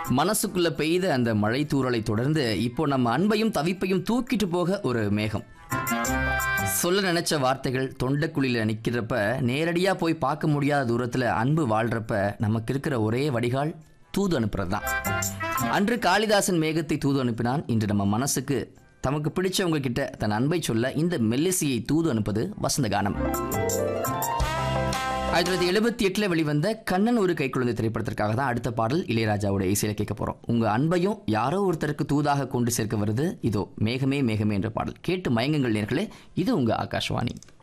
மனசுக்குள்ள பெய்த அந்த மழை தூறலை தொடர்ந்து இப்போ நம்ம அன்பையும் தவிப்பையும் தூக்கிட்டு போக ஒரு மேகம் சொல்ல நினைச்ச வார்த்தைகள் தொண்டைக்குழியில நிக்கிறப்ப நேரடியா போய் பார்க்க முடியாத தூரத்துல அன்பு வாழ்றப்ப நமக்கு இருக்கிற ஒரே வடிகால் தூது அனுப்புறது தான் அன்று காளிதாசன் மேகத்தை தூது அனுப்பினான் இன்று நம்ம மனசுக்கு தமக்கு பிடிச்சவங்க கிட்ட தன் அன்பை சொல்ல இந்த மெல்லிசையை தூது அனுப்பது வசந்த கானம் ஆயிரத்தி தொள்ளாயிரத்தி எழுபத்தி எட்டில் வெளிவந்த கண்ணன் ஒரு கைக்குழந்தை திரைப்படத்திற்காக தான் அடுத்த பாடல் இளையராஜாவோட இசையில கேட்க போறோம் உங்க அன்பையும் யாரோ ஒருத்தருக்கு தூதாக கொண்டு சேர்க்க வருது இதோ மேகமே மேகமே என்ற பாடல் கேட்டு மயங்குங்கள் நேர்களே இது உங்க ஆகாஷ்வாணி